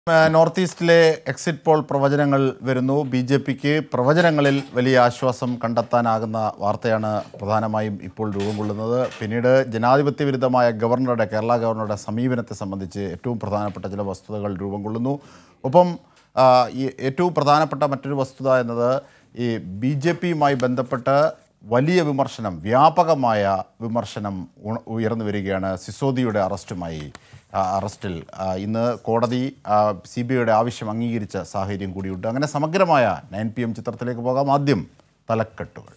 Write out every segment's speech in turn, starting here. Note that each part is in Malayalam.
ഏഹ് നോർത്ത് ഈസ്റ്റിലെ എക്സിറ്റ് പോൾ പ്രവചനങ്ങൾ വരുന്നു ബി ജെ പിക്ക് പ്രവചനങ്ങളിൽ വലിയ ആശ്വാസം കണ്ടെത്താനാകുന്ന വാർത്തയാണ് പ്രധാനമായും ഇപ്പോൾ രൂപം കൊള്ളുന്നത് പിന്നീട് ജനാധിപത്യ വിരുദ്ധമായ ഗവർണറുടെ കേരള ഗവർണറുടെ സമീപനത്തെ സംബന്ധിച്ച് ഏറ്റവും പ്രധാനപ്പെട്ട ചില വസ്തുതകൾ രൂപം കൊള്ളുന്നു ഒപ്പം ആ, ഈ ഏറ്റവും പ്രധാനപ്പെട്ട മറ്റൊരു വസ്തുത എന്നത് ഈ ബി ജെ പിയുമായി ബന്ധപ്പെട്ട് വലിയ വിമർശനം വ്യാപകമായ വിമർശനം ഉണ- ഉയർന്നു വരികയാണ് സിസോദിയുടെ അറസ്റ്റുമായി ആ, അറസ്റ്റിൽ ആ, ഇന്ന് കോടതി സി ബി ഐയുടെ ആവശ്യം അംഗീകരിച്ച സാഹചര്യം കൂടിയുണ്ട് അങ്ങനെ സമഗ്രമായ നയൻ പി എം ചിത്രത്തിലേക്ക് പോകാം ആദ്യം തലക്കെട്ടുകൾ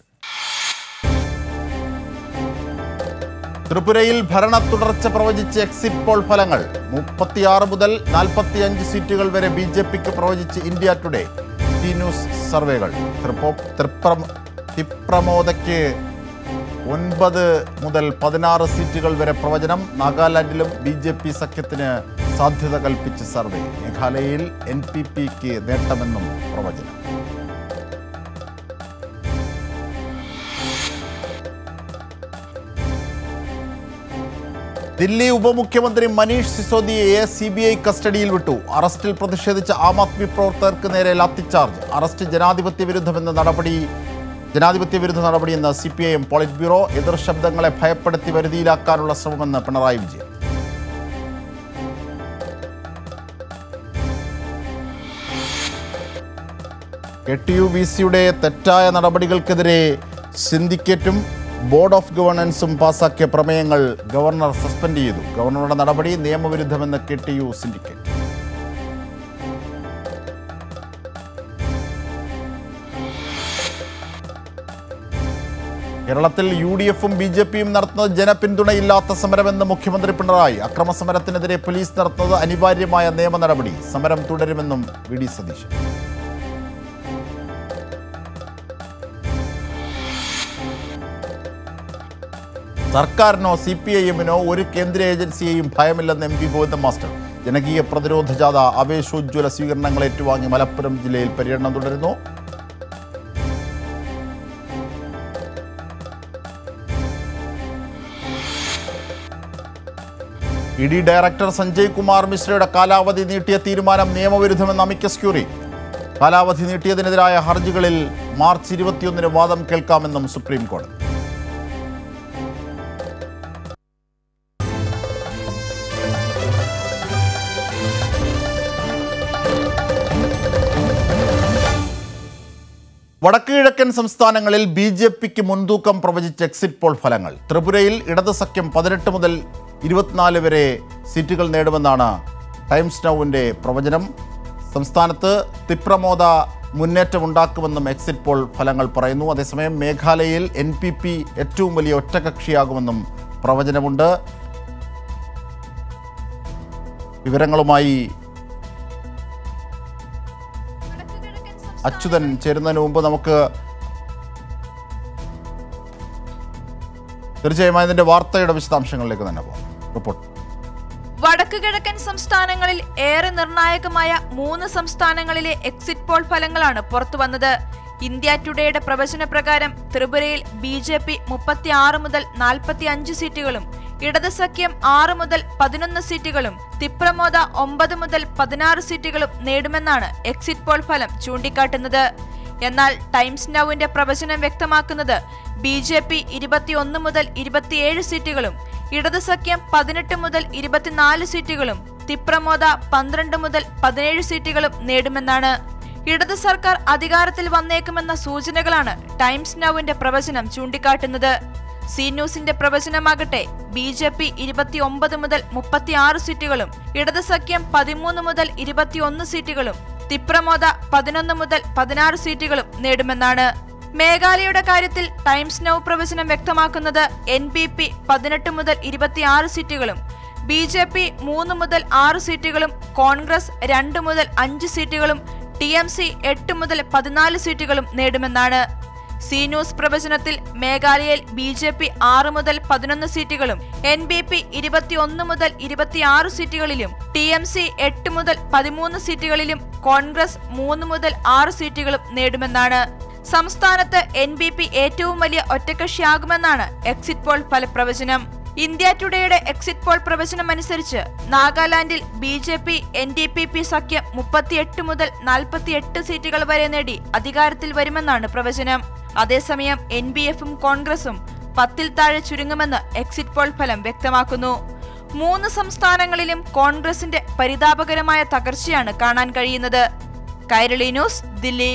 ത്രിപുരയിൽ ഭരണ തുടർച്ച പ്രവചിച്ച് എക്സിറ്റ് പോൾ ഫലങ്ങൾ മുപ്പത്തിയാറ് മുതൽ നാൽപ്പത്തിയഞ്ച് സീറ്റുകൾ വരെ ബി ജെ പിക്ക് പ്രവചിച്ച് ഇന്ത്യ ടുഡേ ടി ന്യൂസ് സർവേകൾ ത്രിപോ ത്രിപ്രം തിപ്രമോദയ്ക്ക് ഒൻപത് മുതൽ പതിനാറ് സീറ്റുകൾ വരെ പ്രവചനം നാഗാലാൻഡിലും ബി ജെ പി സഖ്യത്തിന് സാധ്യത കൽപ്പിച്ച് സർവേ മേഘാലയയിൽ എൻ പി പിക്ക് നേട്ടമെന്നും പ്രവചനം ദില്ലി ഉപമുഖ്യമന്ത്രി മനീഷ് സിസോദിയയെ സി ബി ഐ കസ്റ്റഡിയിൽ വിട്ടു അറസ്റ്റിൽ പ്രതിഷേധിച്ച ആം ആദ്മി പ്രവർത്തകർക്ക് നേരെ ലാത്തിച്ചാർജ് അറസ്റ്റ് ജനാധിപത്യ വിരുദ്ധമെന്ന നടപടി ജനാധിപത്യ വിരുദ്ധ നടപടിയെന്ന് C P I M polit bureau എതിർ ശബ്ദങ്ങളെ ഭയപ്പെടുത്തി വരുതിയിലാക്കാനുള്ള ശ്രമമെന്ന് Pinarayi Vijayan K T U V സിയുടെ തെറ്റായ നടപടികൾക്കെതിരെ സിൻഡിക്കേറ്റും ബോർഡ് ഓഫ് ഗവർണൻസും പാസാക്കിയ പ്രമേയങ്ങൾ ഗവർണർ സസ്പെൻഡ് ചെയ്തു ഗവർണറുടെ നടപടി നിയമവിരുദ്ധമെന്ന് കെ ടി യു സിൻഡിക്കേറ്റ് കേരളത്തിൽ യു ഡി എഫും ബി ജെ പിയും നടത്തുന്നത് ജനപിന്തുണയില്ലാത്ത സമരമെന്ന് മുഖ്യമന്ത്രി പിണറായി അക്രമ സമരത്തിനെതിരെ പോലീസ് നടത്തുന്നത് അനിവാര്യമായ നിയമ നടപടി സമരം തുടരുമെന്നും വി ഡി സതീശൻ സർക്കാരിനോ സി പി ഐ എമ്മിനോ ഒരു കേന്ദ്ര ഏജൻസിയെയും ഭയമില്ലെന്ന് എം പി ഗോവിന്ദ മാസ്റ്റർ ജനകീയ പ്രതിരോധ ജാഥ ആവേശോജ്വല സ്വീകരണങ്ങൾ ഏറ്റുവാങ്ങി മലപ്പുറം ജില്ലയിൽ പര്യടനം തുടരുന്നു E D director Sanjay Kumar മിശ്രയുടെ കാലാവധി നീട്ടിയ തീരുമാനം നിയമവിരുദ്ധമെന്ന് അമിക്കസ് ക്യൂറി കാലാവധി നീട്ടിയതിനെതിരായ ഹർജികളിൽ മാർച്ച് ഇരുപത്തിയൊന്നിന് വാദം കേൾക്കാമെന്നും സുപ്രീം കോടതി വടക്ക് കിഴക്കൻ സംസ്ഥാനങ്ങളിൽ ബി ജെ പിക്ക് മുൻതൂക്കം പ്രവചിച്ച എക്സിറ്റ് പോൾ ഫലങ്ങൾ ത്രിപുരയിൽ ഇടത് സഖ്യം പതിനെട്ട് മുതൽ ഇരുപത്തിനാല് വരെ സീറ്റുകൾ നേടുമെന്നാണ് ടൈംസ് നൗവിൻ്റെ പ്രവചനം സംസ്ഥാനത്ത് തിപ്രമോദ മുന്നേറ്റമുണ്ടാക്കുമെന്നും എക്സിറ്റ് പോൾ ഫലങ്ങൾ പറയുന്നു അതേസമയം മേഘാലയയിൽ എൻ പി പി ഏറ്റവും വലിയ ഒറ്റകക്ഷിയാകുമെന്നും പ്രവചനമുണ്ട് വിവരങ്ങളുമായി അച്യുതൻ ചേരുന്നതിന് മുമ്പ് നമുക്ക് തീർച്ചയായും അതിന്റെ വാർത്തയുടെ വിശദാംശങ്ങളിലേക്ക് തന്നെ പോകാം റിപ്പോർട്ട് വടക്ക് കിഴക്കൻ സംസ്ഥാനങ്ങളിൽ ഏറെ നിർണായകമായ മൂന്ന് സംസ്ഥാനങ്ങളിലെ എക്സിറ്റ് പോൾ ഫലങ്ങളാണ് പുറത്തുവന്നത് ഇന്ത്യ ടുഡേയുടെ പ്രവചന പ്രകാരം ത്രിപുരയിൽ ബി ജെ പി മുപ്പത്തിയാറ് മുതൽ നാൽപ്പത്തി അഞ്ച് സീറ്റുകളും ഇടത് സഖ്യം ആറ് മുതൽ പതിനൊന്ന് സീറ്റുകളും തിപ്രമോദ ഒമ്പത് മുതൽ പതിനാറ് സീറ്റുകളും നേടുമെന്നാണ് എക്സിറ്റ് പോൾ ഫലം ചൂണ്ടിക്കാട്ടുന്നത് എന്നാൽ ടൈംസ് നൌവിന്റെ പ്രവചനം വ്യക്തമാക്കുന്നത് ബി ജെ പി ഇരുപത്തിയൊന്ന് മുതൽ ഇരുപത്തിയേഴ് സീറ്റുകളും ഇടത് സഖ്യം പതിനെട്ട് മുതൽ ഇരുപത്തിനാല് സീറ്റുകളും തിപ്രമോദ പന്ത്രണ്ട് മുതൽ പതിനേഴ് സീറ്റുകളും നേടുമെന്നാണ് ഇടത് സർക്കാർ അധികാരത്തിൽ വന്നേക്കുമെന്ന സൂചനകളാണ് ടൈംസ് നൌവിന്റെ പ്രവചനം ചൂണ്ടിക്കാട്ടുന്നത് സി ന്യൂസിന്റെ പ്രവചനമാകട്ടെ ബി ജെ പി ഇരുപത്തിയൊമ്പത് മുതൽ മുപ്പത്തിയാറ് സീറ്റുകളും ഇടത് സഖ്യം പതിമൂന്ന് മുതൽ ഇരുപത്തിയൊന്ന് സീറ്റുകളും തിപ്രമോദ പതിനൊന്ന് മുതൽ പതിനാറ് സീറ്റുകളും നേടുമെന്നാണ് മേഘാലയയുടെ കാര്യത്തിൽ ടൈംസ് നൗ പ്രവചനം വ്യക്തമാക്കുന്നത് എൻ പി പി പതിനെട്ട് മുതൽ ഇരുപത്തിയാറ് സീറ്റുകളും ബി ജെ പി മൂന്ന് മുതൽ ആറ് സീറ്റുകളും കോൺഗ്രസ് രണ്ട് മുതൽ അഞ്ച് സീറ്റുകളും ടി എം സി എട്ട് മുതൽ പതിനാല് സീറ്റുകളും നേടുമെന്നാണ് സി ന്യൂസ് പ്രവചനത്തിൽ മേഘാലയയിൽ ബി ജെ പി ആറ് മുതൽ പതിനൊന്ന് സീറ്റുകളും എൻ ബി പി ഇരുപത്തിയൊന്ന് മുതൽ ഇരുപത്തിയാറ് സീറ്റുകളിലും ടി എം സി എട്ട് മുതൽ പതിമൂന്ന് സീറ്റുകളിലും കോൺഗ്രസ് മൂന്ന് മുതൽ ആറ് സീറ്റുകളും നേടുമെന്നാണ് സംസ്ഥാനത്ത് എൻ ബി പി ഏറ്റവും വലിയ ഒറ്റക്കക്ഷിയാകുമെന്നാണ് എക്സിറ്റ് പോൾ ഫലപ്രവചനം ഇന്ത്യ ടുഡേയുടെ എക്സിറ്റ് പോൾ പ്രവചനം അനുസരിച്ച് നാഗാലാൻഡിൽ B J P N D P P സഖ്യം മുപ്പത്തിയെട്ട് മുതൽ നാൽപ്പത്തിയെട്ട് സീറ്റുകൾ വരെ നേടി അധികാരത്തിൽ വരുമെന്നാണ് പ്രവചനം അതേസമയം എൻ ബി എഫും കോൺഗ്രസും പത്തിൽ താഴെ ചുരുങ്ങുമെന്ന് എക്സിറ്റ് പോൾ ഫലം വ്യക്തമാക്കുന്നു മൂന്ന് സംസ്ഥാനങ്ങളിലും കോൺഗ്രസിന്റെ പരിതാപകരമായ തകർച്ചയാണ് കാണാൻ കഴിയുന്നത് കൈരളി ന്യൂസ് ദില്ലി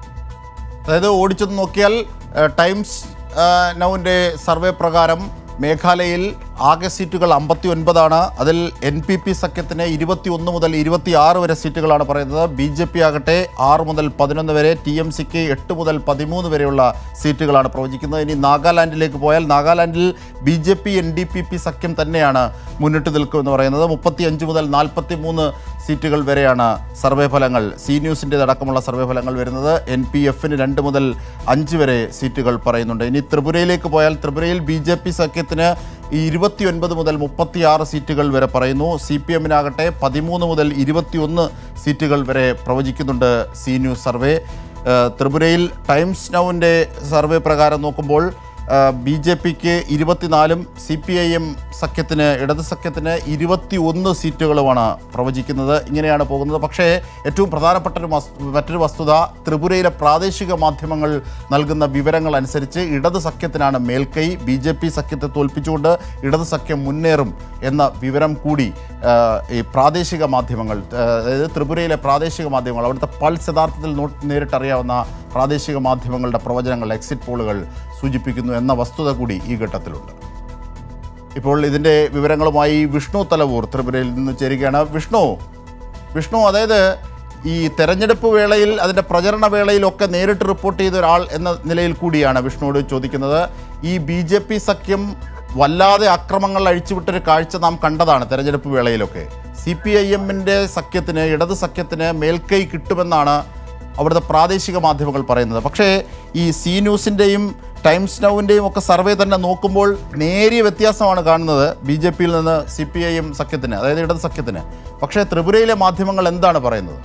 അതായത് ഓടിച്ചെന്ന് നോക്കിയാൽ ഏഹ്, ടൈംസ് ഏഹ്, നൗവിൻ്റെ സർവേ പ്രകാരം മേഘാലയയിൽ ആകെ സീറ്റുകൾ അമ്പത്തി ഒൻപതാണ് അതിൽ എൻ പി പി സഖ്യത്തിന് ഇരുപത്തി ഒന്ന് മുതൽ ഇരുപത്തി ആറ് വരെ സീറ്റുകളാണ് പറയുന്നത് ബി ജെ പി ആകട്ടെ ആറ് മുതൽ പതിനൊന്ന് വരെ ടി എം സിക്ക് എട്ട് മുതൽ പതിമൂന്ന് വരെയുള്ള സീറ്റുകളാണ് പ്രവചിക്കുന്നത് ഇനി നാഗാലാൻഡിലേക്ക് പോയാൽ നാഗാലാൻഡിൽ B J P N D P P സഖ്യം തന്നെയാണ് മുന്നിട്ട് നിൽക്കുമെന്ന് പറയുന്നത് മുപ്പത്തി അഞ്ച് മുതൽ നാൽപ്പത്തി മൂന്ന് സീറ്റുകൾ വരെയാണ് സർവേ ഫലങ്ങൾ സി ന്യൂസിൻ്റെ അടക്കമുള്ള സർവേ ഫലങ്ങൾ വരുന്നത് എൻ പി എഫിന് രണ്ട് മുതൽ അഞ്ച് വരെ സീറ്റുകൾ പറയുന്നുണ്ട് ഇനി ത്രിപുരയിലേക്ക് പോയാൽ ത്രിപുരയിൽ ബി ജെ പി സഖ്യത്തിന് ഈ ഇരുപത്തിയൊൻപത് മുതൽ മുപ്പത്തിയാറ് സീറ്റുകൾ വരെ പറയുന്നു സി പി എമ്മിനാകട്ടെ പതിമൂന്ന് മുതൽ ഇരുപത്തിയൊന്ന് സീറ്റുകൾ വരെ പ്രവചിക്കുന്നുണ്ട് സി ന്യൂസ് സർവേ ഏഹ് ത്രിപുരയിൽ ടൈംസ് നൗവിൻ്റെ സർവേ പ്രകാരം നോക്കുമ്പോൾ ബി ജെ പിക്ക് ഇരുപത്തിനാലും സി പി ഐ എം സഖ്യത്തിന് ഇടത് സഖ്യത്തിന് ഇരുപത്തി ഒന്ന് സീറ്റുകളുമാണ് പ്രവചിക്കുന്നത് ഇങ്ങനെയാണ് പോകുന്നത് പക്ഷേ ഏറ്റവും പ്രധാനപ്പെട്ട ഒരു വസ്- മറ്റൊരു വസ്തുത ത്രിപുരയിലെ പ്രാദേശിക മാധ്യമങ്ങൾ നൽകുന്ന വിവരങ്ങൾ അനുസരിച്ച് ഇടത് സഖ്യത്തിനാണ് മേൽക്കൈ ബി ജെ പി സഖ്യത്തെ തോൽപ്പിച്ചുകൊണ്ട് ഇടത് സഖ്യം മുന്നേറും എന്ന വിവരം കൂടി ആ, ഈ പ്രാദേശിക മാധ്യമങ്ങൾ ആ, അതായത് ത്രിപുരയിലെ പ്രാദേശിക മാധ്യമങ്ങൾ അവിടുത്തെ പൾസ് യഥാർത്ഥത്തിൽ നോ- നേരിട്ടറിയാവുന്ന പ്രാദേശിക മാധ്യമങ്ങളുടെ പ്രവചനങ്ങൾ എക്സിറ്റ് പോളുകൾ സൂചിപ്പിക്കുന്നു എന്ന വസ്തുത കൂടി ഈ ഘട്ടത്തിലുണ്ട് ഇപ്പോൾ ഇതിൻ്റെ വിവരങ്ങളുമായി വിഷ്ണു തലവൂർ ത്രിപുരയിൽ നിന്ന് ചേരുകയാണ് വിഷ്ണു വിഷ്ണു അതായത് ഈ തെരഞ്ഞെടുപ്പ് വേളയിൽ അതിൻ്റെ പ്രചരണ വേളയിലൊക്കെ നേരിട്ട് റിപ്പോർട്ട് ചെയ്ത ഒരാൾ എന്ന നിലയിൽ കൂടിയാണ് വിഷ്ണുവോട് ചോദിക്കുന്നത് ഈ ബി ജെ പി സഖ്യം വല്ലാതെ അക്രമങ്ങൾ അഴിച്ചുവിട്ടൊരു കാഴ്ച നാം കണ്ടതാണ് തെരഞ്ഞെടുപ്പ് വേളയിലൊക്കെ സി പി ഐ എമ്മിൻ്റെ സഖ്യത്തിന് ഇടത് സഖ്യത്തിന് മേൽക്കൈ കിട്ടുമെന്നാണ് അവിടുത്തെ പ്രാദേശിക മാധ്യമങ്ങൾ പറയുന്നത് പക്ഷേ ഈ സി ന്യൂസിൻ്റെയും ടൈംസ് നൗവിൻ്റെയും ഒക്കെ സർവേ തന്നെ നോക്കുമ്പോൾ നേരിയ വ്യത്യാസമാണ് കാണുന്നത് ബി ജെ പിയിൽ നിന്ന് സി പി ഐ എം സഖ്യത്തിന് അതായത് ഇടത് സഖ്യത്തിന് പക്ഷേ ത്രിപുരയിലെ മാധ്യമങ്ങൾ എന്താണ് പറയുന്നത്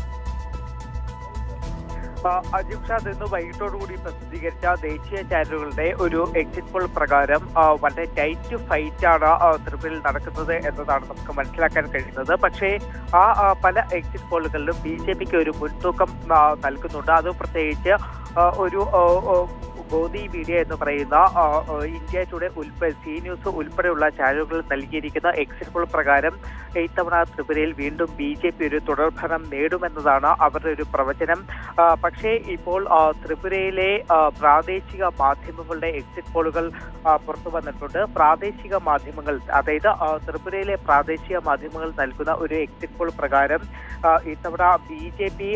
അജിബ് ഷാദ് ഇന്ന് വൈകിട്ടോടുകൂടി പ്രസിദ്ധീകരിച്ച ദേശീയ ചാനലുകളുടെ ഒരു എക്സിറ്റ് പോൾ പ്രകാരം ആ, വളരെ ടൈറ്റ് ഫൈറ്റ് ആണ് ആ, ത്രിപുരയിൽ നടക്കുന്നത് എന്നതാണ് നമുക്ക് മനസ്സിലാക്കാൻ കഴിയുന്നത് പക്ഷേ ആ ആ, പല എക്സിറ്റ് പോളുകളിലും ബി ജെ പിക്ക് ഒരു മുൻതൂക്കം ആ, നൽകുന്നുണ്ട് അത് പ്രത്യേകിച്ച് ആ, ഒരു ആ, ആ, ഗോദി മീഡിയ എന്ന് പറയുന്ന ആ, ആ, ഇന്ത്യ ടുഡേ ഉൾപ്പെടെ സി ന്യൂസ് ഉൾപ്പെടെയുള്ള ചാനലുകൾ നൽകിയിരിക്കുന്ന എക്സിറ്റ് പോൾ പ്രകാരം ഇത്തവണ ത്രിപുരയിൽ വീണ്ടും ബി ജെ പി ഒരു തുടർഭരണം നേടുമെന്നതാണ് അവരുടെ ഒരു പ്രവചനം ആ, പക്ഷേ ഇപ്പോൾ ആ, ത്രിപുരയിലെ ആ, പ്രാദേശിക മാധ്യമങ്ങളുടെ എക്സിറ്റ് പോളുകൾ ആ, പുറത്തു വന്നിട്ടുണ്ട് പ്രാദേശിക മാധ്യമങ്ങൾ അതായത് ആ, ത്രിപുരയിലെ പ്രാദേശിക മാധ്യമങ്ങൾ നൽകുന്ന ഒരു എക്സിറ്റ് പോൾ പ്രകാരം ആ, ഇത്തവണ ബി ജെ പി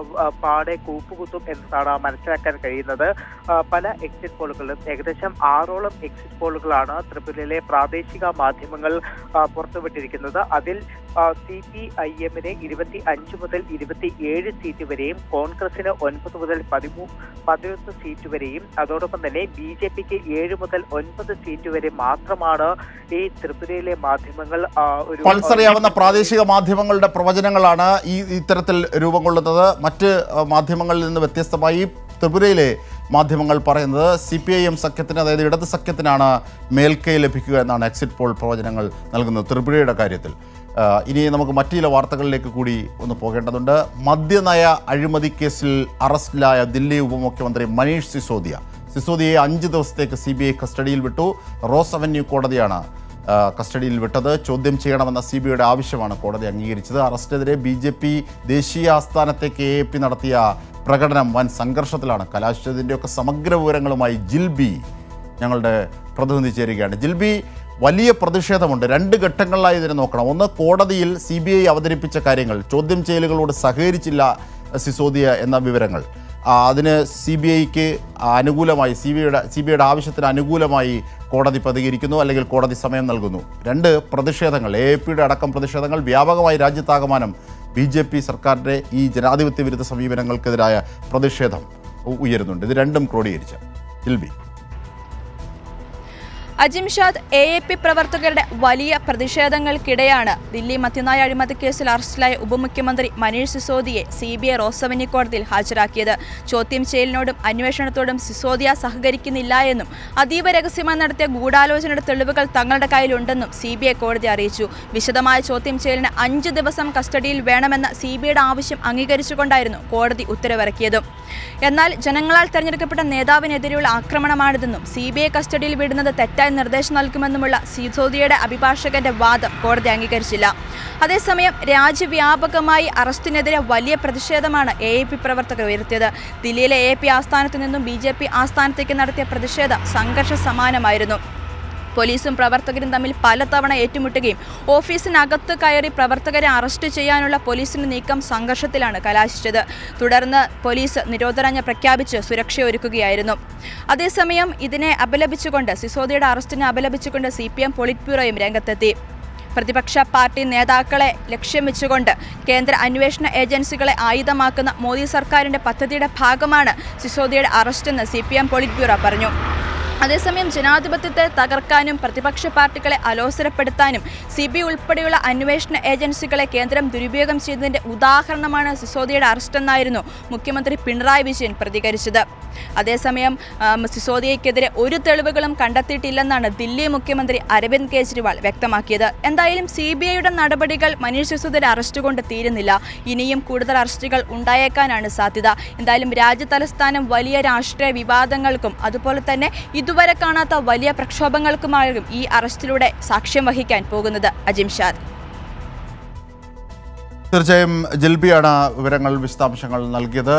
പാടെ കൂപ്പുകുത്തും എന്നതാണ് മനസ്സിലാക്കാൻ കഴിയുന്നത് ആ, പല എക്സിറ്റ് പോളുകളിലും ഏകദേശം ആറോളം എക്സിറ്റ് പോളുകളാണ് ത്രിപുരയിലെ പ്രാദേശിക മാധ്യമങ്ങൾ ആ, പുറത്തുവിട്ടിരിക്കുന്നത് അതിൽ സി പി ഐ എമ്മിന് ഇരുപത്തി അഞ്ച് മുതൽ ഇരുപത്തി ഏഴ് സീറ്റ് വരെയും കോൺഗ്രസിന് ഒൻപത് മുതൽ പതിമൂ പതിനൊന്ന് സീറ്റ് വരെയും അതോടൊപ്പം തന്നെ ബി ജെ പിക്ക് ഏഴ് മുതൽ ഒൻപത് സീറ്റ് വരെ മാത്രമാണ് ഈ ത്രിപുരയിലെ മാധ്യമങ്ങൾ ആ, ഒരു പൾസ് അറിയാവുന്ന പ്രാദേശിക മാധ്യമങ്ങളുടെ പ്രവചനങ്ങളാണ് ഈ ഇത്തരത്തിൽ രൂപം കൊള്ളുന്നത് മറ്റ് അഹ്, മാധ്യമങ്ങളിൽ നിന്ന് വ്യത്യസ്തമായി ത്രിപുരയിലെ മാധ്യമങ്ങൾ പറയുന്നത് സി പി ഐ എം സഖ്യത്തിന് അതായത് ഇടത് സഖ്യത്തിനാണ് മേൽക്കൈ ലഭിക്കുക എന്നാണ് എക്സിറ്റ് പോൾ പ്രവചനങ്ങൾ നൽകുന്നത് ത്രിപുരയുടെ കാര്യത്തിൽ ആ, ഇനി നമുക്ക് മറ്റു ചില വാർത്തകളിലേക്ക് കൂടി ഒന്ന് പോകേണ്ടതുണ്ട് മദ്യനയ അഴിമതി കേസിൽ അറസ്റ്റിലായ ദില്ലി ഉപമുഖ്യമന്ത്രി മനീഷ് സിസോദിയ സിസോദിയെ അഞ്ച് ദിവസത്തേക്ക് സി ബി ഐ കസ്റ്റഡിയിൽ വിട്ടു റോസ് അവന്യൂ കോടതിയാണ് ആ, കസ്റ്റഡിയിൽ വിട്ടത് ചോദ്യം ചെയ്യണമെന്ന സി ബി ഐയുടെ ആവശ്യമാണ് കോടതി അംഗീകരിച്ചത് അറസ്റ്റിനെതിരെ ബി ജെ പി ദേശീയ ആസ്ഥാനത്തേക്ക് എ പി നടത്തിയ പ്രകടനം വൻ സംഘർഷത്തിലാണ് കലാശിച്ചതിൻ്റെയൊക്കെ സമഗ്ര വിവരങ്ങളുമായി ജിൽബി ഞങ്ങളുടെ പ്രതിനിധി ചേരുകയാണ് ജിൽബി വലിയ പ്രതിഷേധമുണ്ട് രണ്ട് ഘട്ടങ്ങളിലായി ഇതിനെ നോക്കണം ഒന്ന് കോടതിയിൽ സി ബി ഐ അവതരിപ്പിച്ച കാര്യങ്ങൾ ചോദ്യം ചെയ്യലുകളോട് സഹകരിച്ചില്ല സിസോദിയ എന്ന വിവരങ്ങൾ ആ, അതിന് സി ബി ഐക്ക് അനുകൂലമായി സി ബി ഐയുടെ സി ബി ഐയുടെ ആവശ്യത്തിന് അനുകൂലമായി കോടതി പ്രതികരിക്കുന്നു അല്ലെങ്കിൽ കോടതി സമയം നൽകുന്നു രണ്ട് പ്രതിഷേധങ്ങൾ എ പിയുടെ അടക്കം പ്രതിഷേധങ്ങൾ വ്യാപകമായി രാജ്യത്താകമാനം ബി ജെ പി സർക്കാരിൻ്റെ ഈ ജനാധിപത്യ വിരുദ്ധ സമീപനങ്ങൾക്കെതിരായ പ്രതിഷേധം ഉ- ഉയരുന്നുണ്ട് ഇത് രണ്ടും ക്രോഡീകരിച്ച് Jilbi Ajimshad A A P പ്രവർത്തകരുടെ വലിയ പ്രതിഷേധങ്ങൾക്കിടെയാണ് ദില്ലി മദ്യനായ അഴിമതി കേസിൽ അറസ്റ്റിലായ ഉപമുഖ്യമന്ത്രി മനീഷ് സിസോദിയെ സി ബി ഐ റോസവന്യ കോടതിയിൽ ഹാജരാക്കിയത് ചോദ്യം ചെയ്യലിനോടും അന്വേഷണത്തോടും സിസോദിയ സഹകരിക്കുന്നില്ല എന്നും അതീവ രഹസ്യമായി നടത്തിയ ഗൂഢാലോചനയുടെ തെളിവുകൾ തങ്ങളുടെ കയ്യിലുണ്ടെന്നും സി ബി ഐ കോടതി അറിയിച്ചു വിശദമായ ചോദ്യം ചെയ്യലിന് അഞ്ച് ദിവസം കസ്റ്റഡിയിൽ വേണമെന്ന സി ബി ഐയുടെ ആവശ്യം അംഗീകരിച്ചുകൊണ്ടായിരുന്നു കോടതി ഉത്തരവിറക്കിയത് എന്നാൽ ജനങ്ങളാൽ തെരഞ്ഞെടുക്കപ്പെട്ട നേതാവിനെതിരെയുള്ള ആക്രമണമാണിതെന്നും സി ബി ഐ കസ്റ്റഡിയിൽ വിടുന്നത് തെറ്റായ നിർദ്ദേശം നൽകുമെന്നുമുള്ള സിസോദിയയുടെ അഭിഭാഷകന്റെ വാദം കോടതി അംഗീകരിച്ചില്ല അതേസമയം രാജ്യവ്യാപകമായി അറസ്റ്റിനെതിരെ വലിയ പ്രതിഷേധമാണ് എ എ പി പ്രവർത്തകർ ഉയർത്തിയത് ദില്ലിയിലെ എ പി ആസ്ഥാനത്ത് നിന്നും ബി ജെ പി ആസ്ഥാനത്തേക്ക് നടത്തിയ പ്രതിഷേധം സംഘർഷ സമാനമായിരുന്നു പോലീസും പ്രവർത്തകരും തമ്മിൽ പലതവണ ഏറ്റുമുട്ടുകയും ഓഫീസിനകത്ത് കയറി പ്രവർത്തകരെ അറസ്റ്റ് ചെയ്യാനുള്ള പോലീസിന്റെ നീക്കം സംഘർഷത്തിലാണ് കലാശിച്ചത് തുടർന്ന് പോലീസ് നിരോധനാജ്ഞ പ്രഖ്യാപിച്ച് സുരക്ഷയൊരുക്കുകയായിരുന്നു അതേസമയം ഇതിനെ അപലപിച്ചുകൊണ്ട് സിസോദിയുടെ അറസ്റ്റിനെ അപലപിച്ചുകൊണ്ട് സി പി എം പൊളിറ്റ് ബ്യൂറോയും രംഗത്തെത്തി പ്രതിപക്ഷ പാർട്ടി നേതാക്കളെ ലക്ഷ്യം വെച്ചുകൊണ്ട് കേന്ദ്ര അന്വേഷണ ഏജൻസികളെ ആയുധമാക്കുന്ന മോദി സർക്കാരിന്റെ പദ്ധതിയുടെ ഭാഗമാണ് സിസോദിയുടെ അറസ്റ്റെന്ന് C P M polit bureau പറഞ്ഞു അതേസമയം ജനാധിപത്യത്തെ തകർക്കാനും പ്രതിപക്ഷ പാർട്ടികളെ അലോസരപ്പെടുത്താനും സി ബി ഉൾപ്പെടെയുള്ള അന്വേഷണ ഏജൻസികളെ കേന്ദ്രം ദുരുപയോഗം ചെയ്തതിന്റെ ഉദാഹരണമാണ് സിസോദിയുടെ അറസ്റ്റെന്നായിരുന്നു മുഖ്യമന്ത്രി പിണറായി വിജയൻ പ്രതികരിച്ചത് അതേസമയം ആം, സിസോദിയയ്ക്കെതിരെ ഒരു തെളിവുകളും കണ്ടെത്തിയിട്ടില്ലെന്നാണ് ദില്ലി മുഖ്യമന്ത്രി അരവിന്ദ് കെജ്രിവാൾ വ്യക്തമാക്കിയത് എന്തായാലും സി ബി ഐയുടെ നടപടികൾ മനീഷ് സിസോദിയുടെ അറസ്റ്റ് കൊണ്ട് തീരുന്നില്ല ഇനിയും കൂടുതൽ അറസ്റ്റുകൾ ഉണ്ടായേക്കാനാണ് സാധ്യത എന്തായാലും രാജ്യ തലസ്ഥാനം വലിയ രാഷ്ട്രീയ വിവാദങ്ങൾക്കും അതുപോലെ തന്നെ ഇതുവരെ കാണാത്ത വലിയ പ്രക്ഷോഭങ്ങൾക്കുമാകും ഈ അറസ്റ്റിലൂടെ സാക്ഷ്യം വഹിക്കാൻ പോകുന്നത് അജിംഷാദ് തീർച്ചയായും ജിൽബിയാണ് വിവരങ്ങൾ വിശദാംശങ്ങൾ നൽകിയത്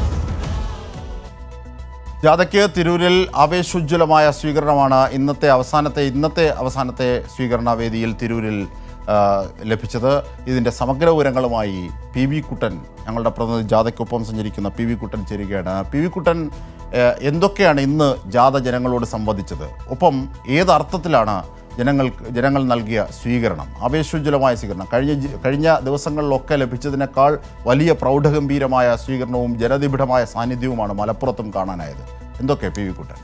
ജാഥയ്ക്ക് തിരൂരിൽ ആവേശോജ്വലമായ സ്വീകരണമാണ് ഇന്നത്തെ അവസാനത്തെ ഇന്നത്തെ അവസാനത്തെ സ്വീകരണ വേദിയിൽ തിരൂരിൽ ആ, ലഭിച്ചത് ഇതിൻ്റെ സമഗ്ര വിവരങ്ങളുമായി പി വി കുട്ടൻ ഞങ്ങളുടെ പ്രതിനിധി ജാഥയ്ക്കൊപ്പം സഞ്ചരിക്കുന്ന പി വി കുട്ടൻ ചേരുകയാണ് പി വി കുട്ടൻ ആ, എന്തൊക്കെയാണ് ഇന്ന് ജാഥ ജനങ്ങളോട് സംവദിച്ചത് ഒപ്പം ഏത് അർത്ഥത്തിലാണ് ജനങ്ങൾക്ക് ജനങ്ങൾ നൽകിയ സ്വീകരണം ആവേശോജ്വലമായ സ്വീകരണം കഴിഞ്ഞ ജി- കഴിഞ്ഞ ദിവസങ്ങളിലൊക്കെ ലഭിച്ചതിനേക്കാൾ വലിയ പ്രൗഢഗംഭീരമായ സ്വീകരണവും ജനനിബിഡമായ സാന്നിധ്യവുമാണ് മലപ്പുറത്തും കാണാനായത് എന്തൊക്കെ P V Kuttan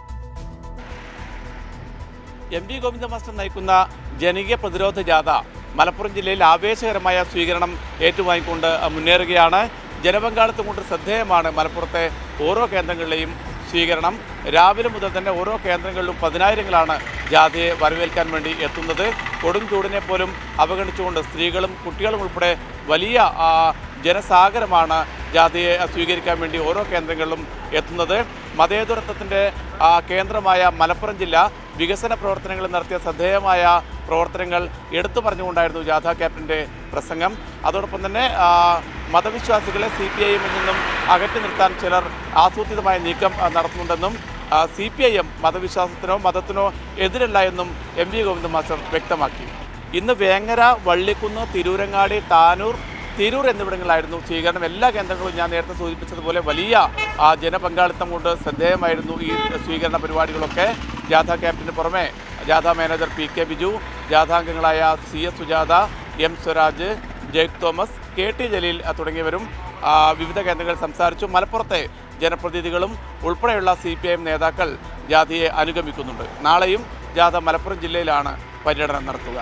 M V Govinda master നയിക്കുന്ന ജനകീയ പ്രതിരോധ ജാഥ മലപ്പുറം ജില്ലയിൽ ആവേശകരമായ സ്വീകരണം ഏറ്റുവാങ്ങിക്കൊണ്ട് മുന്നേറുകയാണ് ജനപങ്കാളിത്തം കൊണ്ട് ശ്രദ്ധേയമാണ് മലപ്പുറത്തെ ഓരോ കേന്ദ്രങ്ങളിലെയും സ്വീകരണം രാവിലെ മുതൽ തന്നെ ഓരോ കേന്ദ്രങ്ങളിലും പതിനായിരങ്ങളാണ് ജാഥയെ വരവേൽക്കാൻ വേണ്ടി എത്തുന്നത് കൊടും ചൂടിനെ പോലും അവഗണിച്ചുകൊണ്ട് സ്ത്രീകളും കുട്ടികളും ഉൾപ്പെടെ വലിയ ആ, ജനസാഗരമാണ് ജാഥയെ സ്വീകരിക്കാൻ വേണ്ടി ഓരോ കേന്ദ്രങ്ങളിലും എത്തുന്നത് മതേതരത്വത്തിൻ്റെ കേന്ദ്രമായ മലപ്പുറം ജില്ല വികസന പ്രവർത്തനങ്ങൾ നടത്തിയ ശ്രദ്ധേയമായ പ്രവർത്തനങ്ങൾ എടുത്തു പറഞ്ഞുകൊണ്ടായിരുന്നു ജാഥ ക്യാപ്റ്റൻ്റെ പ്രസംഗം അതോടൊപ്പം തന്നെ ആ, മതവിശ്വാസികളെ സി പി ഐ എമ്മിൽ നിന്നും അകറ്റി നിർത്താൻ ചിലർ ആസൂത്രിതമായ നീക്കം ആ, നടത്തുന്നുണ്ടെന്നും സി പി ഐ എം മതവിശ്വാസത്തിനോ മതത്തിനോ എതിരല്ല എന്നും എം വി ഗോവിന്ദ മാസ്റ്റർ വ്യക്തമാക്കി ഇന്ന് വേങ്ങര വള്ളിക്കുന്ന് തിരൂരങ്ങാടി താനൂർ തിരൂർ എന്നിവിടങ്ങളിലായിരുന്നു സ്വീകരണം എല്ലാ കേന്ദ്രങ്ങളും ഞാൻ നേരത്തെ സൂചിപ്പിച്ചതുപോലെ വലിയ ആ, ജനപങ്കാളിത്തം കൊണ്ട് ശ്രദ്ധേയമായിരുന്നു ഈ സ്വീകരണ പരിപാടികളൊക്കെ ജാഥ ക്യാപ്റ്റന് പുറമെ ജാഥ മാനേജർ പി കെ ബിജു ജാഥാംഗങ്ങളായ C S Sujatha M Swaraj Jaick Thomas K T Jaleel ആ, തുടങ്ങിയവരും ആ, വിവിധ കേന്ദ്രങ്ങളിൽ സംസാരിച്ചു മലപ്പുറത്തെ ജനപ്രതിനിധികളും ഉൾപ്പെടെയുള്ള സി പി ഐ എം നേതാക്കൾ ജാഥയെ അനുഗമിക്കുന്നുണ്ട് നാളെയും ജാഥ മലപ്പുറം ജില്ലയിലാണ് പര്യടനം നടത്തുക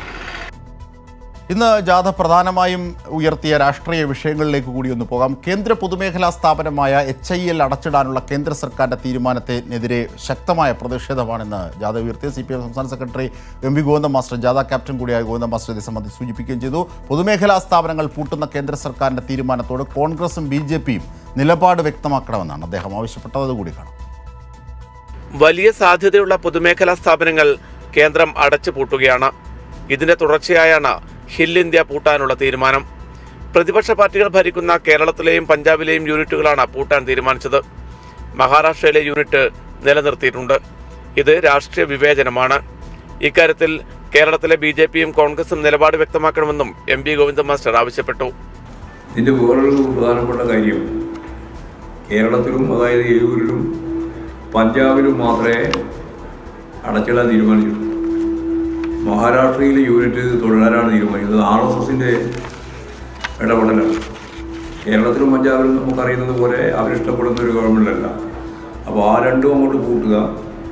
ഇന്ന് ജാഥ പ്രധാനമായും ഉയർത്തിയ രാഷ്ട്രീയ വിഷയങ്ങളിലേക്ക് കൂടി ഒന്ന് പോകാം കേന്ദ്ര പൊതുമേഖലാ സ്ഥാപനമായ എച്ച് ഐ എൽ അടച്ചിടാനുള്ള കേന്ദ്ര സർക്കാരിന്റെ തീരുമാനത്തിനെതിരെ ശക്തമായ പ്രതിഷേധമാണെന്ന് ജാഥ ഉയർത്തിയ സി പി എം സംസ്ഥാന secretary M V Govinda master ജാഥ ക്യാപ്റ്റൻ കൂടിയായ ഗോവിന്ദ മാസ്റ്റർ ഇത് സംബന്ധിച്ച് സൂചിപ്പിക്കുകയും ചെയ്തു പൊതുമേഖലാ സ്ഥാപനങ്ങൾ പൂട്ടുന്ന കേന്ദ്ര സർക്കാരിന്റെ തീരുമാനത്തോട് കോൺഗ്രസും ബി ജെ പിയും നിലപാട് വ്യക്തമാക്കണമെന്നാണ് അദ്ദേഹം ആവശ്യപ്പെട്ടത് കൂടി കാണാം വലിയ സാധ്യതയുള്ള പൊതുമേഖലാ സ്ഥാപനങ്ങൾ കേന്ദ്രം അടച്ചു പൂട്ടുകയാണ് ഇതിന്റെ തുടർച്ചയായാണ് ഹിൽ ഇന്ത്യ പൂട്ടാനുള്ള തീരുമാനം പ്രതിപക്ഷ പാർട്ടികൾ ഭരിക്കുന്ന കേരളത്തിലെയും പഞ്ചാബിലെയും യൂണിറ്റുകളാണ് പൂട്ടാൻ തീരുമാനിച്ചത് മഹാരാഷ്ട്രയിലെ യൂണിറ്റ് നിലനിർത്തിയിട്ടുണ്ട് ഇത് രാഷ്ട്രീയ വിവേചനമാണ് ഇക്കാര്യത്തിൽ കേരളത്തിലെ ബി ജെ പിയും കോൺഗ്രസും നിലപാട് വ്യക്തമാക്കണമെന്നും എം പി ഗോവിന്ദ മാസ്റ്റർ ആവശ്യപ്പെട്ടു ഇതിൻ്റെ വേറൊരു പ്രധാനപ്പെട്ട കാര്യം കേരളത്തിലും അതായത് ഏരൂരിലും പഞ്ചാബിലും മാത്രമേ അടച്ചിടാൻ തീരുമാനിച്ചിട്ടുള്ളൂ മഹാരാഷ്ട്രയിലെ യൂണിറ്റ് തുടരാനാണ് തീരുമാനിക്കുന്നത് ആർ എസ് എസിൻ്റെ ഇടപെടലാണ് കേരളത്തിലും പഞ്ചാബിലും നമുക്കറിയുന്നത് പോലെ അവരിഷ്ടപ്പെടുന്ന ഒരു ഗവൺമെൻറ്റല്ല അപ്പോൾ ആ രണ്ടും അങ്ങോട്ട് കൂട്ടുക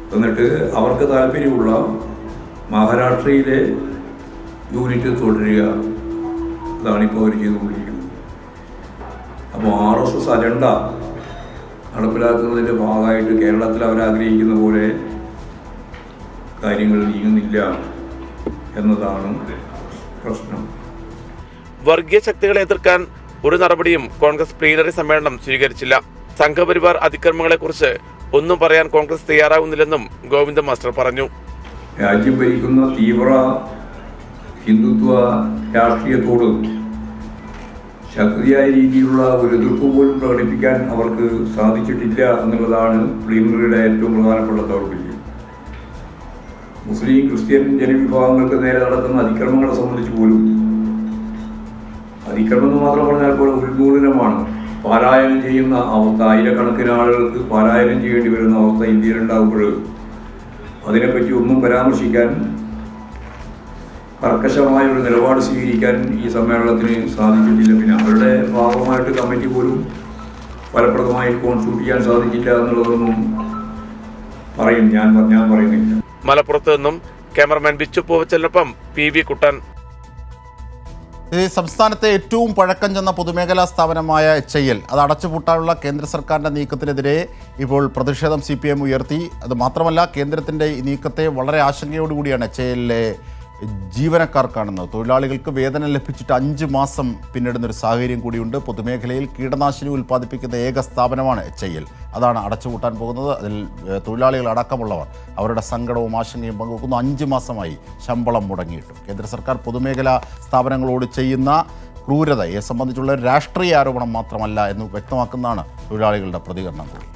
എന്നിട്ട് അവർക്ക് താല്പര്യമുള്ള മഹാരാഷ്ട്രയിലെ യൂണിറ്റ് തുടരുക അതാണിപ്പോൾ അവർ ചെയ്തുകൊണ്ടിരിക്കുന്നത് അപ്പോൾ ആർ എസ് എസ് അജണ്ട നടപ്പിലാക്കുന്നതിൻ്റെ ഭാഗമായിട്ട് കേരളത്തിൽ അവരാഗ്രഹിക്കുന്ന പോലെ കാര്യങ്ങൾ നീങ്ങുന്നില്ല എന്നതാണ് പ്രശ്നം വർഗീയ ശക്തികളെ എതിർക്കാൻ ഒരു നടപടിയും കോൺഗ്രസ് പ്ലീനറി സമ്മേളനം സ്വീകരിച്ചില്ല സംഘപരിവാർ അതിക്രമങ്ങളെക്കുറിച്ച് ഒന്നും പറയാൻ കോൺഗ്രസ് തയ്യാറാകുന്നില്ലെന്നും ഗോവിന്ദ മാസ്റ്റർ പറഞ്ഞു രാജ്യം ഭരിക്കുന്ന തീവ്ര ഹിന്ദുത്വ രാഷ്ട്രീയത്തോട് ശക്തിയായ രീതിയിലുള്ള ഒരു എതിർപ്പ് പോലും പ്രകടിപ്പിക്കാൻ അവർക്ക് സാധിച്ചിട്ടില്ല എന്നുള്ളതാണ് പ്ലീനറിയുടെ ഏറ്റവും പ്രധാനപ്പെട്ട ദൗർബല്യം മുസ്ലിം ക്രിസ്ത്യൻ ജനവിഭാഗങ്ങൾക്ക് നേരെ നടക്കുന്ന അതിക്രമങ്ങളെ സംബന്ധിച്ച് പോലും അതിക്രമം എന്ന് മാത്രം പറഞ്ഞാൽ പോലെ ഉന്മൂലനമാണ് പാലായനം ചെയ്യുന്ന അവസ്ഥ ആയിരക്കണക്കിന് ആളുകൾക്ക് പാലായനം ചെയ്യേണ്ടി വരുന്ന അവസ്ഥ ഇന്ത്യയിലുണ്ടാകുമ്പോൾ അതിനെപ്പറ്റി ഒന്നും പരാമർശിക്കാൻ കർക്കശമായ ഒരു നിലപാട് സ്വീകരിക്കാൻ ഈ സമ്മേളനത്തിന് സാധിച്ചിട്ടില്ല പിന്നെ അവരുടെ ഭാഗമായിട്ട് കമ്മിറ്റി പോലും ഫലപ്രദമായി കോൺസ്റ്റിറ്റ്യൂട്ട് ചെയ്യാൻ സാധിച്ചില്ല എന്നുള്ളതൊന്നും പറയും ഞാൻ ഞാൻ പറയുന്നില്ല മലപ്പുറത്ത് നിന്നും ക്യാമറമാൻ ബിച്ചു പൂവച്ചലിനൊപ്പം പി വി കുട്ടൻ ഈ സംസ്ഥാനത്തെ ഏറ്റവും പഴക്കം ചെന്ന പൊതുമേഖലാ സ്ഥാപനമായ എച്ച് ഐ എൽ അത് അടച്ചുപൂട്ടാനുള്ള കേന്ദ്ര സർക്കാരിൻ്റെ നീക്കത്തിനെതിരെ ഇപ്പോൾ പ്രതിഷേധം സി പി എം ഉയർത്തി അത് മാത്രമല്ല കേന്ദ്രത്തിൻ്റെ ഈ നീക്കത്തെ വളരെ ആശങ്കയോടുകൂടിയാണ് എച്ച് ഐ എല്ലിലെ ജീവനക്കാർ കാണുന്നത് തൊഴിലാളികൾക്ക് വേതനം ലഭിച്ചിട്ട് അഞ്ച് മാസം പിന്നിടുന്ന ഒരു സാഹചര്യം കൂടിയുണ്ട് പൊതുമേഖലയിൽ കീടനാശിനി ഉൽപ്പാദിപ്പിക്കുന്ന ഏക സ്ഥാപനമാണ് എച്ച് ഐ എൽ അതാണ് അടച്ചുപൂട്ടാൻ പോകുന്നത് അതിൽ ഏഹ്, തൊഴിലാളികൾ അടക്കമുള്ളവർ അവരുടെ സങ്കടവും ആശങ്കയും പങ്കുവെക്കുന്നു അഞ്ച് മാസമായി ശമ്പളം മുടങ്ങിയിട്ടും കേന്ദ്ര സർക്കാർ പൊതുമേഖലാ സ്ഥാപനങ്ങളോട് ചെയ്യുന്ന ക്രൂരതയെ സംബന്ധിച്ചുള്ള ഒരു രാഷ്ട്രീയ ആരോപണം മാത്രമല്ല എന്ന് വ്യക്തമാക്കുന്നതാണ് തൊഴിലാളികളുടെ പ്രതികരണം കൂടി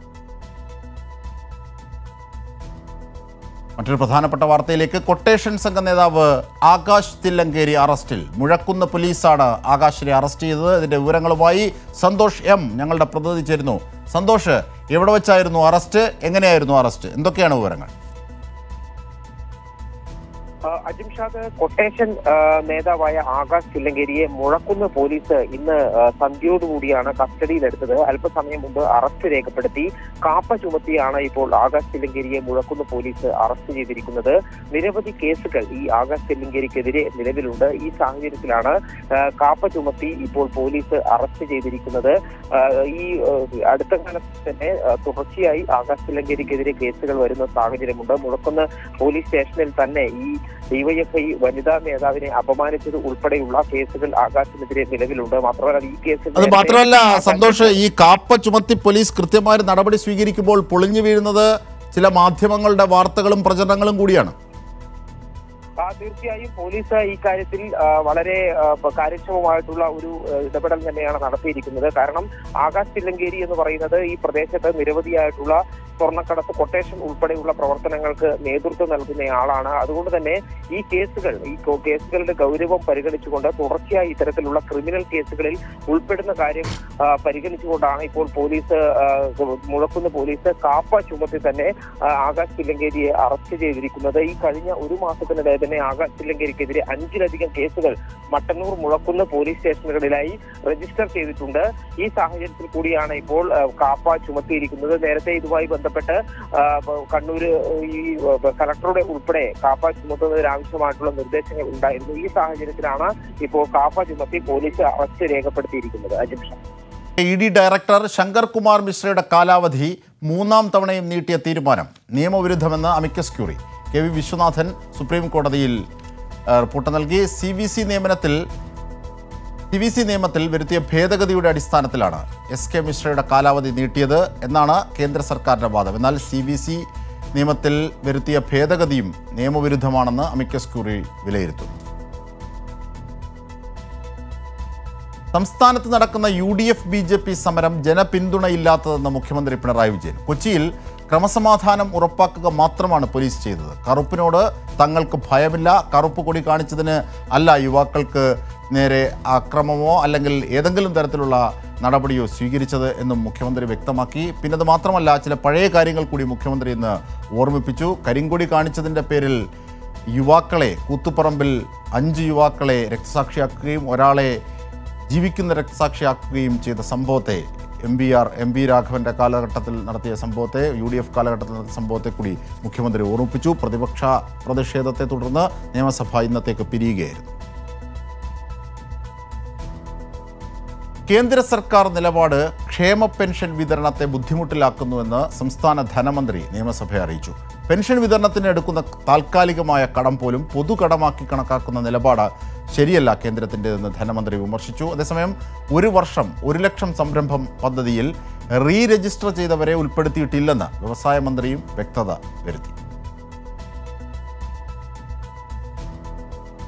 മറ്റൊരു പ്രധാനപ്പെട്ട വാർത്തയിലേക്ക് കൊട്ടേഷൻ സംഘ നേതാവ് ആകാശ് തില്ലങ്കേരി അറസ്റ്റിൽ മുഴക്കുന്ന് പോലീസാണ് ആകാശിനെ അറസ്റ്റ് ചെയ്തത് ഇതിന്റെ വിവരങ്ങളുമായി സന്തോഷ് എം ഞങ്ങളുടെ പ്രതിനിധി ചേരുന്നു സന്തോഷ് എവിടെ വെച്ചായിരുന്നു അറസ്റ്റ് എങ്ങനെയായിരുന്നു അറസ്റ്റ് എന്തൊക്കെയാണ് വിവരങ്ങൾ അജിംഷാദ് കൊട്ടേഷൻ ആ, നേതാവായ ആകാശ് ചില്ലങ്കേരിയെ മുഴക്കുന്ന് പോലീസ് ഇന്ന് ആ, സന്ധ്യയോടുകൂടിയാണ് കസ്റ്റഡിയിലെടുത്തത് അല്പസമയം മുമ്പ് അറസ്റ്റ് രേഖപ്പെടുത്തി കാപ്പ ചുമത്തിയാണ് ഇപ്പോൾ ആകാശ് ചില്ലങ്കേരിയെ മുഴക്കുന്ന് പോലീസ് അറസ്റ്റ് ചെയ്തിരിക്കുന്നത് നിരവധി കേസുകൾ ഈ ആകാശ് ചില്ലങ്കേരിക്കെതിരെ നിലവിലുണ്ട് ഈ സാഹചര്യത്തിലാണ് ആ, കാപ്പ ചുമത്തി ഇപ്പോൾ പോലീസ് അറസ്റ്റ് ചെയ്തിരിക്കുന്നത് ആ, ഈ ആ, അടുത്ത കാലത്ത് തന്നെ ആ, തുടർച്ചയായി ആകാശ് ചില്ലങ്കേരിക്കെതിരെ കേസുകൾ വരുന്ന സാഹചര്യമുണ്ട് മുഴക്കുന്ന് പോലീസ് സ്റ്റേഷനിൽ തന്നെ ഈ ഡിവൈഎഫ്ഐ വനിതാ നേതാവിനെ അപമാനിച്ചത് ഉൾപ്പെടെയുള്ള കേസുകൾ ആകാശിനെതിരെ നിലവിലുണ്ട് മാത്രമല്ല ഈ കേസിൽ അത് മാത്രമല്ല സന്തോഷ് ഈ കാപ്പ ചുമത്തി പോലീസ് കൃത്യമായ നടപടി സ്വീകരിക്കുമ്പോൾ പൊളിഞ്ഞു വീഴുന്നത് ചില മാധ്യമങ്ങളുടെ വാർത്തകളും പ്രചരണങ്ങളും കൂടിയാണ് ആ, തീർച്ചയായും പോലീസ് ഈ കാര്യത്തിൽ ആ, വളരെ ആ, പ- കാര്യക്ഷമമായിട്ടുള്ള ഒരു ആ, ഇടപെടൽ തന്നെയാണ് നടത്തിയിരിക്കുന്നത് കാരണം ആകാശ് തില്ലങ്കേരി എന്ന് പറയുന്നത് ഈ പ്രദേശത്ത് നിരവധിയായിട്ടുള്ള സ്വർണ്ണക്കടത്ത് കൊട്ടേഷൻ ഉൾപ്പെടെയുള്ള പ്രവർത്തനങ്ങൾക്ക് നേതൃത്വം നൽകുന്നയാളാണ് അതുകൊണ്ട് തന്നെ ഈ കേസുകൾ ഈ കോ- കേസുകളുടെ ഗൗരവം പരിഗണിച്ചുകൊണ്ട് തുടർച്ചയായി ഇത്തരത്തിലുള്ള ക്രിമിനൽ കേസുകളിൽ ഉൾപ്പെടുന്ന കാര്യം ആ, പരിഗണിച്ചുകൊണ്ടാണ് ഇപ്പോൾ പോലീസ് ആ, മുഴക്കുന്ന പോലീസ് കാപ്പ ചുമത്തി തന്നെ ആ, ആകാശ് തില്ലങ്കേരിയെ അറസ്റ്റ് ചെയ്തിരിക്കുന്നത് ഈ കഴിഞ്ഞ ഒരു മാസത്തിനിടെ തന്നെ ആകാശ് തില്ലങ്കേരിക്കെതിരെ അഞ്ചിലധികം കേസുകൾ മട്ടന്നൂർ മുഴക്കുന്ന് പോലീസ് സ്റ്റേഷനുകളിലായി രജിസ്റ്റർ ചെയ്തിട്ടുണ്ട് ഈ സാഹചര്യത്തിൽ കൂടിയാണ് ഇപ്പോൾ ആ, കാപ്പ ചുമത്തിയിരിക്കുന്നത് നേരത്തെ ഇതുമായി ബന്ധപ്പെട്ട് ആ, ബ- കണ്ണൂര് ഈ ബ- കലക്ടറുടെ ഉൾപ്പെടെ കാപ്പ ചുമത്തുന്നതിന് ആവശ്യമായിട്ടുള്ള നിർദ്ദേശങ്ങൾ ഉണ്ടായിരുന്നു ഈ സാഹചര്യത്തിലാണ് ഇപ്പോൾ കാപ്പ ചുമത്തി പോലീസ് അറസ്റ്റ് രേഖപ്പെടുത്തിയിരിക്കുന്നത് Ajimsha E D director Shankar Kumar മിശ്രയുടെ കാലാവധി മൂന്നാം തവണയും നീട്ടിയ തീരുമാനം നിയമവിരുദ്ധമെന്ന് amicus curiae K V Viswanathan supreme കോടതിയിൽ ആ, റിപ്പോർട്ട് നൽകി സി വി സി നിയമനത്തിൽ സി വി സി നിയമത്തിൽ വരുത്തിയ ഭേദഗതിയുടെ അടിസ്ഥാനത്തിലാണ് എസ് കെ മിശ്രയുടെ കാലാവധി നീട്ടിയത് എന്നാണ് കേന്ദ്ര സർക്കാരിൻ്റെ വാദം എന്നാൽ സി വി സി നിയമത്തിൽ വരുത്തിയ ഭേദഗതിയും നിയമവിരുദ്ധമാണെന്ന് അമിക്കസ് ക്യൂറി വിലയിരുത്തുന്നു സംസ്ഥാനത്ത് നടക്കുന്ന U D F B J P സമരം ജനപിന്തുണയില്ലാത്തതെന്ന് മുഖ്യമന്ത്രി പിണറായി വിജയൻ കൊച്ചിയിൽ ക്രമസമാധാനം ഉറപ്പാക്കുക മാത്രമാണ് പോലീസ് ചെയ്തത് കറുപ്പിനോട് തങ്ങൾക്ക് ഭയമില്ല കറുപ്പ് കൊടി കാണിച്ചതിന് അല്ല യുവാക്കൾക്ക് നേരെ അക്രമമോ അല്ലെങ്കിൽ ഏതെങ്കിലും തരത്തിലുള്ള നടപടിയോ സ്വീകരിച്ചത് എന്നും മുഖ്യമന്ത്രി വ്യക്തമാക്കി പിന്നെ അത് മാത്രമല്ല ചില പഴയ കാര്യങ്ങൾ കൂടി മുഖ്യമന്ത്രി ഇന്ന് ഓർമ്മിപ്പിച്ചു കരിങ്കൊടി കാണിച്ചതിൻ്റെ പേരിൽ യുവാക്കളെ കൂത്തുപറമ്പിൽ അഞ്ച് യുവാക്കളെ രക്തസാക്ഷിയാക്കുകയും ഒരാളെ ജീവിക്കുന്ന രക്തസാക്ഷിയാക്കുകയും ചെയ്ത സംഭവത്തെ M B R M B രാഘവന്റെ കാലഘട്ടത്തിൽ നടത്തിയ സംഭവത്തെ യു ഡി എഫ് കാലഘട്ടത്തിൽ നടത്തിയ സംഭവത്തെ കൂടി മുഖ്യമന്ത്രി ഓർമ്മിപ്പിച്ചു പ്രതിപക്ഷ പ്രതിഷേധത്തെ തുടർന്ന് നിയമസഭ ഇന്നത്തേക്ക് പിരിയുകയായിരുന്നു കേന്ദ്ര സർക്കാർ നിലപാട് ക്ഷേമ പെൻഷൻ വിതരണത്തെ ബുദ്ധിമുട്ടിലാക്കുന്നുവെന്ന് സംസ്ഥാന ധനമന്ത്രി നിയമസഭയെ അറിയിച്ചു പെൻഷൻ വിതരണത്തിന് എടുക്കുന്ന താൽക്കാലികമായ കടം പോലും പൊതുകടമാക്കി കണക്കാക്കുന്ന നിലപാട് ശരിയല്ല കേന്ദ്രത്തിൻ്റെതെന്ന് ധനമന്ത്രി വിമർശിച്ചു അതേസമയം ഒരു വർഷം ഒരു ലക്ഷം സംരംഭം പദ്ധതിയിൽ റീ രജിസ്റ്റർ ചെയ്തവരെ ഉൾപ്പെടുത്തിയിട്ടില്ലെന്ന് വ്യവസായ മന്ത്രിയും വ്യക്തത വരുത്തി